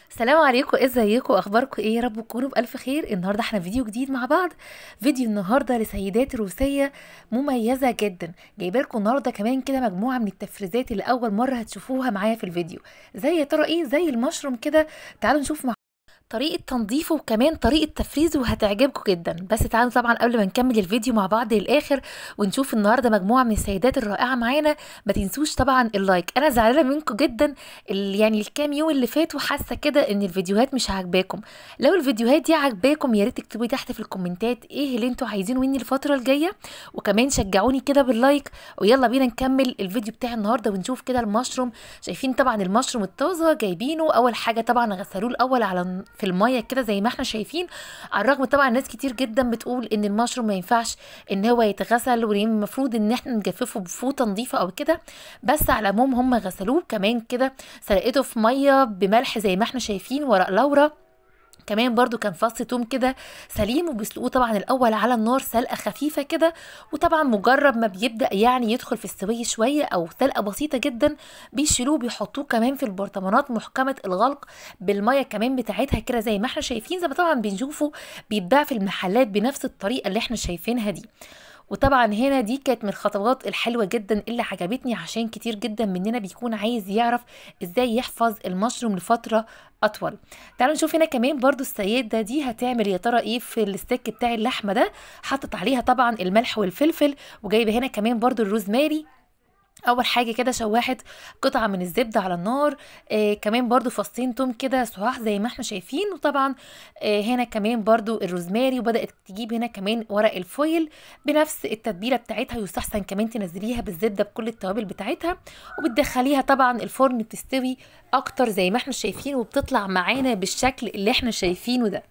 السلام عليكم ازيكم اخباركم ايه يا رب تكونوا بالف خير النهارده احنا فيديو جديد مع بعض فيديو النهارده لسيدات روسيه مميزه جدا جايبه لكم النهارده كمان كده مجموعه من التفريزات اللي اول مره هتشوفوها معايا في الفيديو زي يا ترى ايه زي المشروم كده تعالوا نشوف مع طريقة تنظيفه وكمان طريقة تفريزه هتعجبكم جدا بس تعالوا طبعا قبل ما نكمل الفيديو مع بعض للآخر ونشوف النهاردة مجموعة من السيدات الرائعة معانا ما تنسوش طبعا اللايك أنا زعلانة منكم جدا ال- يعني الكام يوم اللي فاتوا حاسة كده إن الفيديوهات مش عاجباكم لو الفيديوهات دي عاجباكم يا ريت تكتبوا تحت في الكومنتات ايه اللي انتوا عايزينه مني الفترة الجاية وكمان شجعوني كده باللايك ويلا بينا نكمل الفيديو بتاع النهارده ونشوف كده المشروم شايفين طبعا المشروم الطازه جايبينه اول حاجه طبعا غسلوه الاول على في الميه كده زي ما احنا شايفين على الرغم طبعا ناس كتير جدا بتقول ان المشروم ما ينفعش ان هو يتغسل والمفروض ان احنا نجففه بفوطه نظيفه او كده بس على العموم هم غسلوه كمان كده سلقته في ميه بملح زي ما احنا شايفين ورق لورا كمان برضو كان فص توم كده سليم وبيسلقوه طبعا الاول على النار سلقه خفيفه كده وطبعا مجرد ما بيبدا يعني يدخل في السويه شويه او سلقه بسيطه جدا بيشيلوه بيحطوه كمان في البرطمانات محكمه الغلق بالميه كمان بتاعتها كده زي ما احنا شايفين زي ما طبعا بنشوفه بيتباع في المحلات بنفس الطريقه اللي احنا شايفينها دي وطبعا هنا دي كانت من الخطوات الحلوة جدا اللي عجبتني عشان كتير جدا مننا بيكون عايز يعرف ازاي يحفظ المشروم لفترة اطول تعالوا نشوف هنا كمان برضو السيدة دي هتعمل يا ترى ايه في الستيك بتاع اللحمة ده حطت عليها طبعا الملح والفلفل وجايبة هنا كمان برضو الروزماري اول حاجه كده شوحت قطعه من الزبده على النار آه كمان برضو فصين توم كده صحاح زي ما احنا شايفين وطبعا آه هنا كمان برضو الروزماري وبدات تجيب هنا كمان ورق الفويل بنفس التتبيله بتاعتها يستحسن كمان تنزليها بالزبده بكل التوابل بتاعتها وبتدخليها طبعا الفرن بتستوي اكتر زي ما احنا شايفين وبتطلع معانا بالشكل اللي احنا شايفينه ده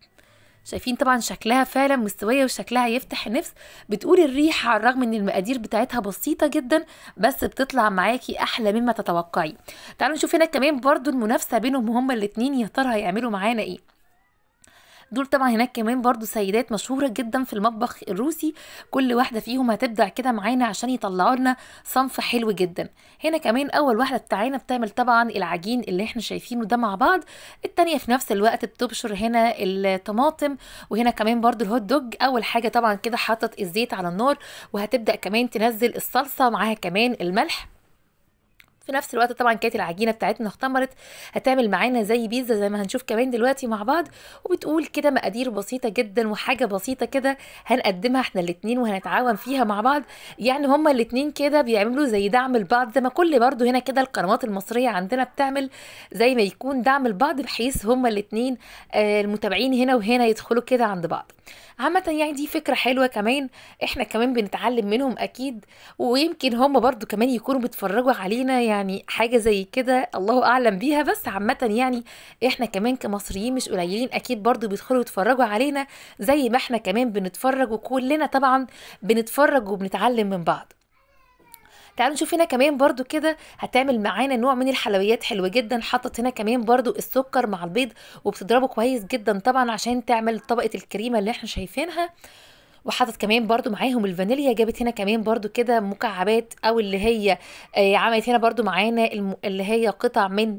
شايفين طبعا شكلها فعلا مستويه وشكلها يفتح النفس بتقول الريحه على الرغم ان المقادير بتاعتها بسيطه جدا بس بتطلع معاكي احلى مما تتوقعي تعالوا نشوف هنا كمان برضو المنافسه بينهم هما الاتنين يا ترى هيعملوا معانا ايه دول طبعا هناك كمان برضو سيدات مشهورة جدا في المطبخ الروسي كل واحدة فيهم هتبدع كده معانا عشان يطلعوا لنا صنف حلو جدا هنا كمان أول واحدة بتاعنا بتعمل طبعا العجين اللي احنا شايفينه ده مع بعض التانية في نفس الوقت بتبشر هنا الطماطم وهنا كمان برضو الهوت دوج أول حاجة طبعا كده حطت الزيت على النار وهتبدأ كمان تنزل الصلصة معاها كمان الملح في نفس الوقت طبعا كانت العجينه بتاعتنا اختمرت هتعمل معانا زي بيتزا زي ما هنشوف كمان دلوقتي مع بعض وبتقول كده مقادير بسيطه جدا وحاجه بسيطه كده هنقدمها احنا الاتنين وهنتعاون فيها مع بعض يعني هما الاتنين كده بيعملوا زي دعم لبعض زي ما كل برضو هنا كده القنوات المصريه عندنا بتعمل زي ما يكون دعم لبعض بحيث هما الاتنين آه المتابعين هنا وهنا يدخلوا كده عند بعض عامة يعني دي فكرة حلوة كمان احنا كمان بنتعلم منهم اكيد ويمكن هم برضو كمان يكونوا بيتفرجوا علينا يعني حاجة زي كده الله اعلم بيها بس عامة يعني احنا كمان كمصريين مش قليلين اكيد برضو بيدخلوا يتفرجوا علينا زي ما احنا كمان بنتفرج وكلنا طبعا بنتفرج وبنتعلم من بعض تعالوا نشوف هنا كمان برضو كده هتعمل معانا نوع من الحلويات حلوة جدا حطت هنا كمان برضو السكر مع البيض وبتضربه كويس جدا طبعا عشان تعمل طبقة الكريمة اللي احنا شايفينها وحطت كمان برضو معاهم الفانيليا جابت هنا كمان برضو كده مكعبات او اللي هي آه عملت هنا برضو معانا الم... اللي هي قطع من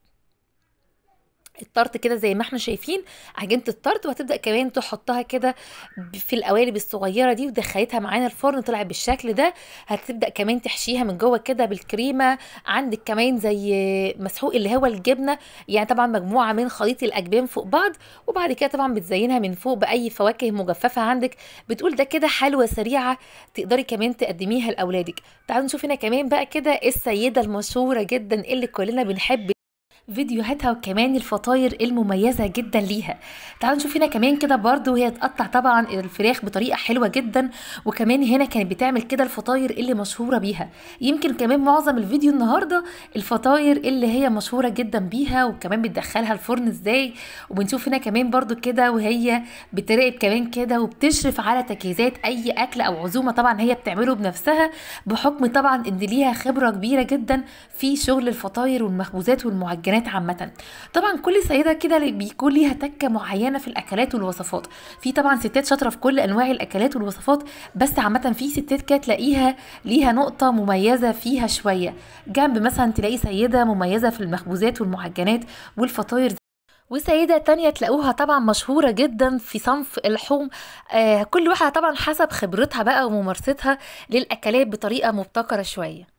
الطرط كده زي ما احنا شايفين عجينه الطرط وهتبدا كمان تحطها كده في القوالب الصغيره دي ودخلتها معانا الفرن طلعت بالشكل ده هتبدا كمان تحشيها من جوه كده بالكريمه عندك كمان زي مسحوق اللي هو الجبنه يعني طبعا مجموعه من خليط الاجبان فوق بعض وبعد كده طبعا بتزينها من فوق باي فواكه مجففه عندك بتقول ده كده حلوه سريعه تقدري كمان تقدميها لاولادك تعالوا نشوف هنا كمان بقى كده السيده المشهوره جدا اللي كلنا بنحب فيديوهاتها وكمان الفطاير المميزة جدا ليها تعالوا نشوف هنا كمان كده برضو وهي تقطع طبعا الفراخ بطريقة حلوة جدا وكمان هنا كانت بتعمل كده الفطاير اللي مشهورة بيها يمكن كمان معظم الفيديو النهاردة الفطاير اللي هي مشهورة جدا بيها وكمان بتدخلها الفرن ازاي وبنشوف هنا كمان برضو كده وهي بتراقب كمان كده وبتشرف على تجهيزات اي اكل او عزومة طبعا هي بتعمله بنفسها بحكم طبعا ان ليها خبرة كبيرة جدا في شغل الفطاير والمخبوزات والمعجنات عامة طبعا كل سيدة كده بيكون ليها تكة معينة في الأكلات والوصفات في طبعا ستات شاطرة في كل أنواع الأكلات والوصفات بس عامة في ستات كده تلاقيها ليها نقطة مميزة فيها شوية جنب مثلا تلاقي سيدة مميزة في المخبوزات والمعجنات والفطاير وسيدة تانية تلاقوها طبعا مشهورة جدا في صنف اللحوم آه كل واحدة طبعا حسب خبرتها بقى وممارستها للأكلات بطريقة مبتكرة شوية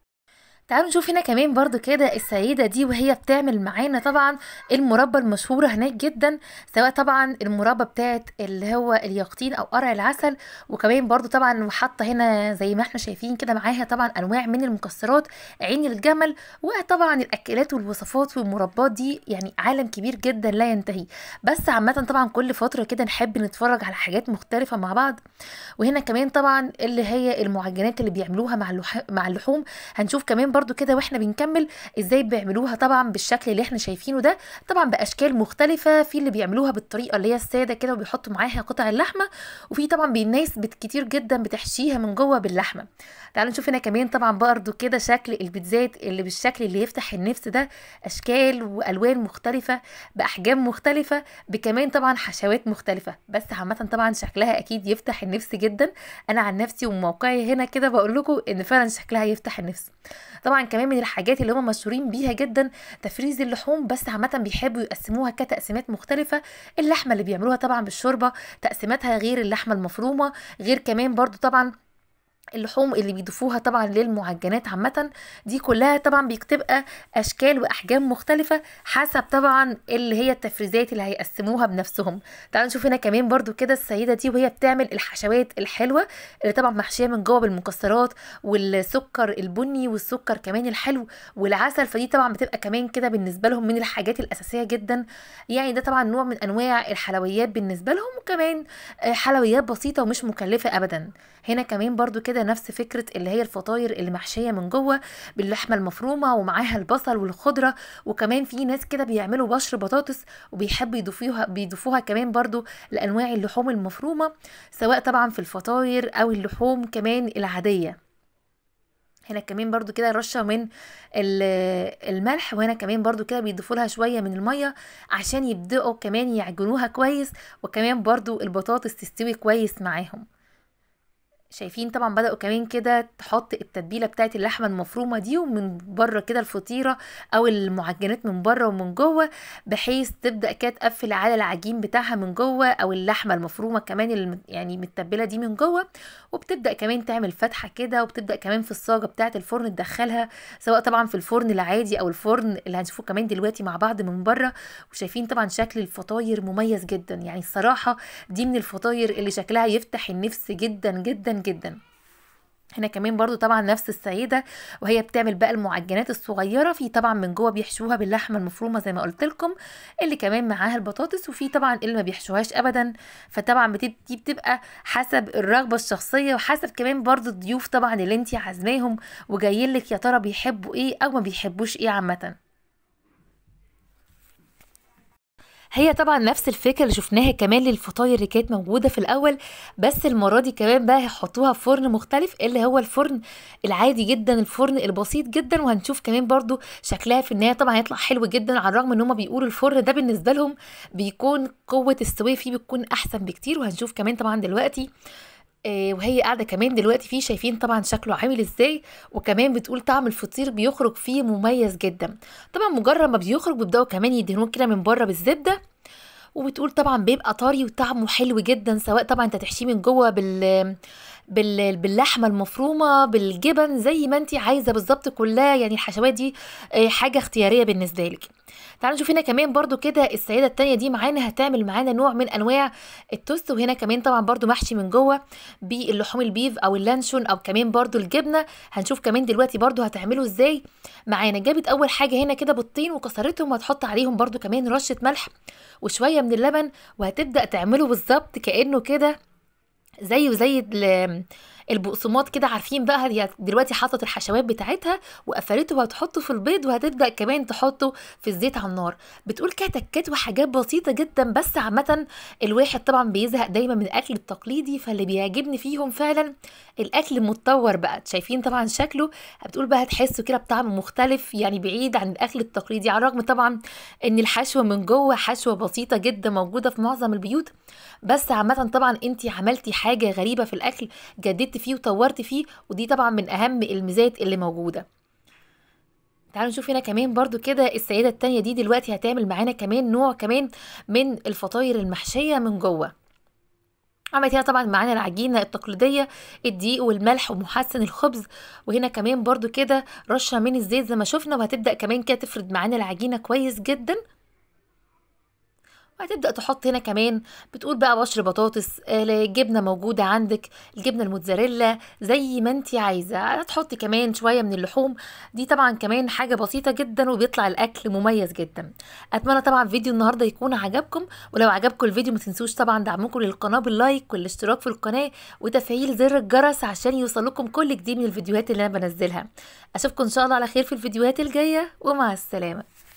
تعالوا نشوف هنا كمان برضو كده السيدة دي وهي بتعمل معانا طبعا المربى المشهورة هناك جدا سواء طبعا المربى بتاعت اللي هو اليقطين او قرع العسل وكمان برضو طبعا حاطة هنا زي ما احنا شايفين كده معاها طبعا انواع من المكسرات عين الجمل وطبعا الاكلات والوصفات والمربات دي يعني عالم كبير جدا لا ينتهي بس عامة طبعا كل فترة كده نحب نتفرج على حاجات مختلفة مع بعض وهنا كمان طبعا اللي هي المعجنات اللي بيعملوها مع اللح- مع اللحوم هنشوف كمان برضو كده واحنا بنكمل ازاي بيعملوها طبعا بالشكل اللي احنا شايفينه ده طبعا باشكال مختلفه في اللي بيعملوها بالطريقه اللي هي الساده كده وبيحطوا معاها قطع اللحمه وفي طبعا ناس بت- كتير جدا بتحشيها من جوه باللحمه تعالوا نشوف هنا كمان طبعا برضو كده شكل البيتزات اللي بالشكل اللي يفتح النفس ده اشكال والوان مختلفه باحجام مختلفه بكمان طبعا حشوات مختلفه بس عامه طبعا شكلها اكيد يفتح النفس جدا انا عن نفسي وموقعي هنا كده بقول لكم ان فعلا شكلها يفتح النفس طبعا كمان من الحاجات اللي هم مشهورين بيها جدا تفريز اللحوم بس عامه بيحبوا يقسموها كتقسيمات مختلفه اللحمه اللي بيعملوها طبعا بالشوربه تقسيماتها غير اللحمه المفرومه غير كمان برضو طبعا اللحوم اللي بيضيفوها طبعا للمعجنات عامة دي كلها طبعا بتبقى أشكال وأحجام مختلفة حسب طبعا اللي هي التفريزات اللي هيقسموها بنفسهم تعالوا نشوف هنا كمان برضو كده السيدة دي وهي بتعمل الحشوات الحلوة اللي طبعا محشية من جوه بالمكسرات والسكر البني والسكر كمان الحلو والعسل فدي طبعا بتبقى كمان كده بالنسبة لهم من الحاجات الأساسية جدا يعني ده طبعا نوع من أنواع الحلويات بالنسبة لهم وكمان آه، حلويات بسيطة ومش مكلفة أبدا هنا كمان برضو كده نفس فكرة اللي هي الفطاير اللي محشية من جوه باللحمة المفرومة ومعاها البصل والخضرة وكمان في ناس كده بيعملوا بشر بطاطس وبيحبوا يضيفوها بيضيفوها كمان برضو لأنواع اللحوم المفرومة سواء طبعا في الفطاير أو اللحوم كمان العادية هنا كمان برضو كده رشة من ال- الملح وهنا كمان برضو كده بيضيفوا لها شوية من المية عشان يبدأوا كمان يعجنوها كويس وكمان برضو البطاطس تستوي كويس معاهم شايفين طبعا بدأوا كمان كده تحط التتبيلة بتاعت اللحمة المفرومة دي ومن بره كده الفطيرة او المعجنات من بره ومن جوه بحيث تبدأ كده تقفل على العجين بتاعها من جوه او اللحمة المفرومة كمان اللي يعني متبلة دي من جوه وبتبدأ كمان تعمل فتحة كده وبتبدأ كمان في الصاجة بتاعت الفرن تدخلها سواء طبعا في الفرن العادي او الفرن اللي هنشوفه كمان دلوقتي مع بعض من بره وشايفين طبعا شكل الفطاير مميز جدا يعني الصراحة دي من الفطاير اللي شكلها يفتح النفس جدا جدا جدا هنا كمان برضو طبعا نفس السيدة وهي بتعمل بقى المعجنات الصغيرة في طبعا من جوه بيحشوها باللحمة المفرومة زي ما قلت لكم اللي كمان معاها البطاطس وفي طبعا اللي ما بيحشوهاش ابدا فطبعا بتب- دي بتبقى حسب الرغبة الشخصية وحسب كمان برضو الضيوف طبعا اللي انتي عازماهم وجايين لك يا ترى بيحبوا ايه او ما بيحبوش ايه عامة هي طبعا نفس الفكره اللي شفناها كمان للفطاير اللي كانت موجوده في الاول بس المره دي كمان بقى هيحطوها في فرن مختلف اللي هو الفرن العادي جدا الفرن البسيط جدا وهنشوف كمان برضو شكلها في النهايه طبعا هيطلع حلو جدا على الرغم ان هما بيقولوا الفرن ده بالنسبه لهم بيكون قوه السويه فيه بتكون احسن بكتير وهنشوف كمان طبعا دلوقتي آه، وهي قاعده كمان دلوقتي فيه شايفين طبعا شكله عامل ازاي وكمان بتقول طعم الفطير بيخرج فيه مميز جدا طبعا مجرد ما بيخرج بيبداوا كمان يدهنوه كده من بره بالزبده وبتقول طبعا بيبقى طري وطعمه حلو جدا سواء طبعا انت تحشيه من جوه بال بال... باللحمه المفرومه بالجبن زي ما انت عايزه بالظبط كلها يعني الحشوات دي آه، حاجه اختياريه بالنسبه لك تعالوا نشوف هنا كمان برضو كده السيده التانية دي معانا هتعمل معانا نوع من انواع التوست وهنا كمان طبعا برضو محشي من جوه باللحوم البيف او اللانشون او كمان برضو الجبنه هنشوف كمان دلوقتي برضو هتعمله ازاي معانا جابت اول حاجه هنا كده بيضتين وكسرتهم وهتحط عليهم برضو كمان رشه ملح وشويه من اللبن وهتبدا تعمله بالظبط كانه كده زيه زي ال- البقسماط كده عارفين بقى هي دلوقتي حطت الحشوات بتاعتها وقفلته وهتحطه في البيض وهتبدا كمان تحطه في الزيت على النار بتقول كده تكات وحاجات بسيطه جدا بس عامه الواحد طبعا بيزهق دايما من الاكل التقليدي فاللي بيعجبني فيهم فعلا الاكل المتطور بقى شايفين طبعا شكله بتقول بقى هتحسوا كده بطعم مختلف يعني بعيد عن الاكل التقليدي على الرغم طبعا ان الحشوه من جوه حشوه بسيطه جدا موجوده في معظم البيوت بس عامه طبعا انت عملتي حاجه غريبه في الاكل جددت فيه وطورت فيه ودي طبعا من اهم الميزات اللي موجوده تعالوا نشوف هنا كمان برضو كده السيدة التانية دي دلوقتي هتعمل معانا كمان نوع كمان من الفطاير المحشية من جوه عملت هنا طبعا معانا العجينة التقليدية الدقيق والملح ومحسن الخبز وهنا كمان برضو كده رشة من الزيت زي ما شفنا وهتبدأ كمان كده تفرد معانا العجينة كويس جدا وهتبدأ تحط هنا كمان بتقول بقى بشر بطاطس آه، جبنة موجودة عندك الجبنة الموتزاريلا زي ما انتي عايزة هتحطي كمان شوية من اللحوم دي طبعا كمان حاجة بسيطة جدا وبيطلع الأكل مميز جدا أتمنى طبعا فيديو النهاردة يكون عجبكم ولو عجبكم الفيديو ما تنسوش طبعا دعمكم للقناة باللايك والاشتراك في القناة وتفعيل زر الجرس عشان يوصلكم كل جديد من الفيديوهات اللي أنا بنزلها أشوفكم إن شاء الله على خير في الفيديوهات الجاية ومع السلامة